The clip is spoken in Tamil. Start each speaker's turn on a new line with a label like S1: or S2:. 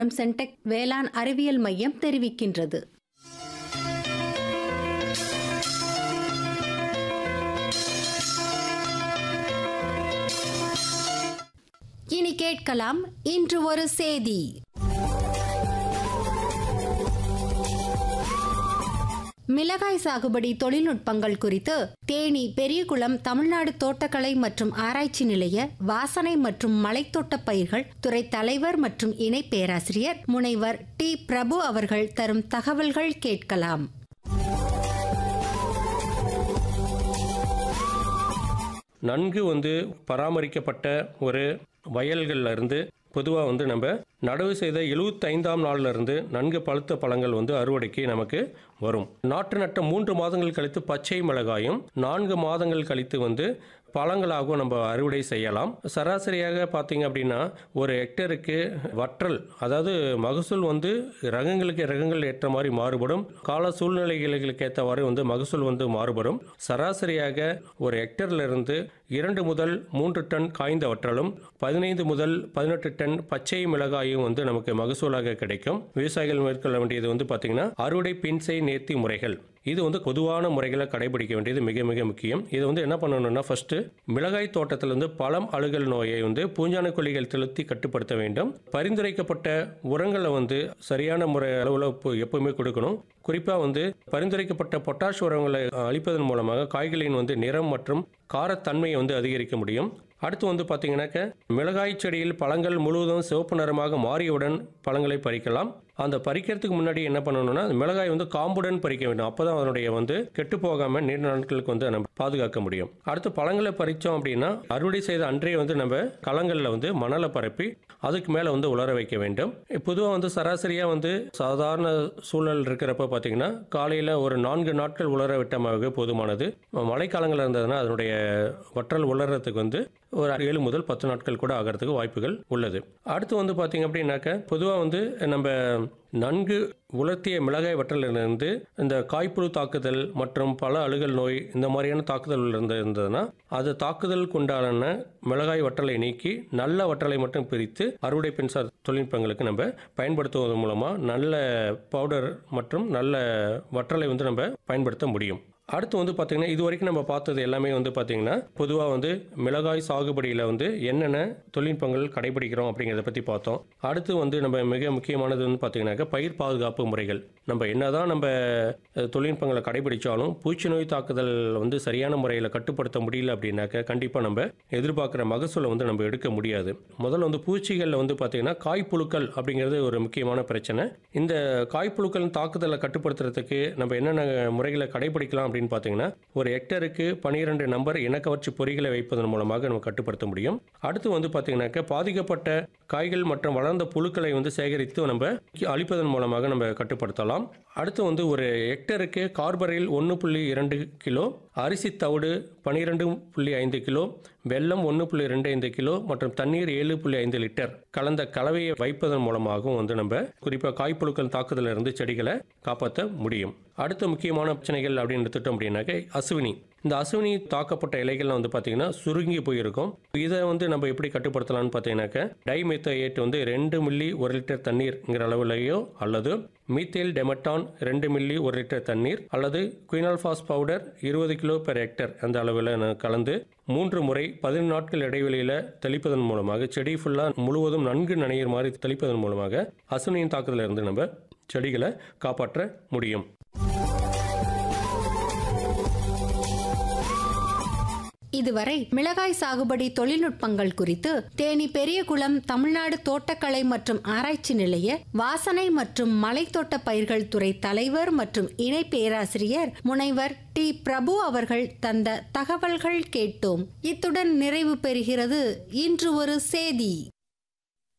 S1: சென்டெக் வேளாண் அறிவியல் மையம் தெரிவிக்கின்றது இனி கேட்கலாம் இன்று ஒரு செய்தி மிளகாய் சாகுபடி தொழில்நுட்பங்கள் குறித்து தேனி பெரியகுளம் தமிழ்நாடு தோட்டக்கலை மற்றும் ஆராய்ச்சி நிலைய வாசனை மற்றும் மலைத்தோட்ட பயிர்கள் துறை தலைவர் மற்றும் இணை பேராசிரியர் முனைவர் டி பிரபு அவர்கள் தரும் தகவல்கள் கேட்கலாம்
S2: நன்கு வந்து பராமரிக்கப்பட்ட ஒரு வயல்கள்ல இருந்து பொதுவாக வந்து நம்ம நடவு செய்த எழுபத்தைந்தாம் நாள்ல இருந்து நன்கு பழுத்த பழங்கள் வந்து அறுவடைக்கு நமக்கு வரும் நாற்று நட்ட மூன்று மாதங்கள் கழித்து பச்சை மிளகாயும் நான்கு மாதங்கள் கழித்து வந்து பழங்களாகவும் நம்ம அறுவடை செய்யலாம் சராசரியாக பார்த்தீங்க அப்படின்னா ஒரு ஹெக்டருக்கு வற்றல் அதாவது மகசூல் வந்து ரகங்களுக்கு ரகங்கள் ஏற்ற மாதிரி மாறுபடும் கால சூழ்நிலைகளுக்கு ஏற்றவாறு வந்து மகசூல் வந்து மாறுபடும் சராசரியாக ஒரு ஹெக்டர்ல இருந்து இரண்டு முதல் மூன்று டன் காய்ந்த வற்றலும் பதினைந்து முதல் பதினெட்டு டன் பச்சை மிளகாயும் வந்து நமக்கு மகசூலாக கிடைக்கும் விவசாயிகள் மேற்கொள்ள வேண்டியது வந்து பார்த்தீங்கன்னா அறுவடை பின்சை நேர்த்தி முறைகள் இது வந்து பொதுவான முறைகளை கடைபிடிக்க வேண்டியது மிக மிக முக்கியம் இது வந்து என்ன பண்ணணும்னா ஃபர்ஸ்ட் மிளகாய் தோட்டத்தில் வந்து பழம் அழுகல் நோயை வந்து பூஞ்சான கொல்லிகள் செலுத்தி கட்டுப்படுத்த வேண்டும் பரிந்துரைக்கப்பட்ட உரங்களை வந்து சரியான முறை அளவில் எப்பவுமே கொடுக்கணும் குறிப்பாக வந்து பரிந்துரைக்கப்பட்ட பொட்டாஷ் உரங்களை அளிப்பதன் மூலமாக காய்களின் வந்து நிறம் மற்றும் காரத்தன்மையை வந்து அதிகரிக்க முடியும் அடுத்து வந்து பார்த்தீங்கன்னாக்க மிளகாய் செடியில் பழங்கள் முழுவதும் சிவப்பு நிறமாக மாறியவுடன் பழங்களை பறிக்கலாம் அந்த பறிக்கிறதுக்கு முன்னாடி என்ன பண்ணணும்னா அந்த மிளகாய் வந்து காம்புடன் பறிக்க வேண்டும் அப்பதான் அதனுடைய வந்து கெட்டு போகாம நீண்ட நாட்களுக்கு வந்து நம்ம பாதுகாக்க முடியும் அடுத்து பழங்களை பறிச்சோம் அப்படின்னா அறுவடை செய்த அன்றே வந்து நம்ம களங்களில் வந்து மணலை பரப்பி அதுக்கு மேலே வந்து உலர வைக்க வேண்டும் பொதுவாக வந்து சராசரியாக வந்து சாதாரண சூழல் இருக்கிறப்ப பார்த்தீங்கன்னா காலையில் ஒரு நான்கு நாட்கள் உலர விட்டமாக போதுமானது மழைக்காலங்கள் இருந்ததுன்னா அதனுடைய வற்றல் உலர்றதுக்கு வந்து ஒரு ஏழு முதல் பத்து நாட்கள் கூட ஆகிறதுக்கு வாய்ப்புகள் உள்ளது அடுத்து வந்து பார்த்தீங்க அப்படின்னாக்க பொதுவாக வந்து நம்ம நன்கு உலர்த்திய மிளகாய் வற்றலிலிருந்து இந்த காய்ப்புழு தாக்குதல் மற்றும் பல அழுகல் நோய் இந்த மாதிரியான தாக்குதல் இருந்து இருந்ததுன்னா அது தாக்குதலுக்கு உண்டான மிளகாய் வற்றலை நீக்கி நல்ல வற்றலை மட்டும் பிரித்து அறுவடை மின்சார தொழில்நுட்பங்களுக்கு நம்ம பயன்படுத்துவதன் மூலமாக நல்ல பவுடர் மற்றும் நல்ல வற்றலை வந்து நம்ம பயன்படுத்த முடியும் அடுத்து வந்து பார்த்தீங்கன்னா இது வரைக்கும் நம்ம பார்த்தது எல்லாமே வந்து பார்த்தீங்கன்னா பொதுவாக வந்து மிளகாய் சாகுபடியில் வந்து என்னென்ன தொழில்நுட்பங்கள் கடைபிடிக்கிறோம் அப்படிங்கிறத பற்றி பார்த்தோம் அடுத்து வந்து நம்ம மிக முக்கியமானது வந்து பார்த்தீங்கன்னாக்கா பயிர் பாதுகாப்பு முறைகள் நம்ம என்னதான் நம்ம அஹ், தொழில்நுட்பங்களை கடைபிடிச்சாலும் பூச்சி நோய் தாக்குதல் வந்து சரியான முறையில் கட்டுப்படுத்த முடியல அப்படின்னாக்க கண்டிப்பாக நம்ம எதிர்பார்க்குற மகசூலை வந்து நம்ம எடுக்க முடியாது முதல்ல வந்து பூச்சிகளில் வந்து பார்த்தீங்கன்னா காய்ப்புழுக்கள் அப்படிங்கிறது ஒரு முக்கியமான பிரச்சனை இந்த காய்ப்புழுக்கள் தாக்குதலை கட்டுப்படுத்துறதுக்கு நம்ம என்னென்ன முறைகளை கடைபிடிக்கலாம் அப்படின்னு பார்த்தீங்கன்னா ஒரு ஹெக்டருக்கு பனிரெண்டு நம்பர் இனக்கவர்ச்சி பொறிகளை வைப்பதன் மூலமாக நம்ம கட்டுப்படுத்த முடியும் அடுத்து வந்து பார்த்தீங்கன்னாக்க பாதிக்கப்பட்ட காய்கள் மற்றும் வளர்ந்த புழுக்களை வந்து சேகரித்து நம்ம அழிப்பதன் மூலமாக நம்ம கட்டுப்படுத்தலாம் அடுத்து வந்து ஒரு ஹெக்டருக்கு கார்பரில் ஒன்று புள்ளி இரண்டு கிலோ அரிசி தவிடு பனிரெண்டு புள்ளி ஐந்து கிலோ வெல்லம் ஒன்று புள்ளி ரெண்டு ஐந்து கிலோ மற்றும் தண்ணீர் ஏழு புள்ளி ஐந்து லிட்டர் கலந்த கலவையை வைப்பதன் மூலமாகவும் வந்து நம்ம குறிப்பாக காய்ப்புழுக்கள் தாக்குதலில் இருந்து செடிகளை காப்பாற்ற முடியும் அடுத்த முக்கியமான பிரச்சனைகள் அப்படின்னு எடுத்துட்டோம் அப்படின்னாக்க அசுவினி இந்த அசுவினி தாக்கப்பட்ட இலைகள்லாம் வந்து பார்த்தீங்கன்னா சுருங்கி போயிருக்கும் இதை வந்து நம்ம எப்படி கட்டுப்படுத்தலாம்னு பார்த்தீங்கன்னாக்க டைமெத்தேட் வந்து ரெண்டு மில்லி ஒரு லிட்டர் தண்ணீர்ங்கிற அளவுலையோ அல்லது மீத்தேல் டெமட்டான் ரெண்டு மில்லி ஒரு லிட்டர் தண்ணீர் அல்லது குயினால்பாஸ் பவுடர் இருபது கிலோ பெர் ஹெக்டர் அந்த அளவில் கலந்து மூன்று முறை பதினெண்டு நாட்கள் இடைவெளியில் தெளிப்பதன் மூலமாக செடி ஃபுல்லாக முழுவதும் நன்கு நனையிற மாதிரி தெளிப்பதன் மூலமாக அசுனியின் தாக்குதலில் இருந்து நம்ம செடிகளை காப்பாற்ற முடியும்
S1: இதுவரை மிளகாய் சாகுபடி தொழில்நுட்பங்கள் குறித்து தேனி பெரியகுளம் தமிழ்நாடு தோட்டக்கலை மற்றும் ஆராய்ச்சி நிலைய வாசனை மற்றும் மலைத்தோட்ட பயிர்கள் துறை தலைவர் மற்றும் இணை பேராசிரியர் முனைவர் டி பிரபு அவர்கள் தந்த தகவல்கள் கேட்டோம் இத்துடன் நிறைவு பெறுகிறது இன்று ஒரு செய்தி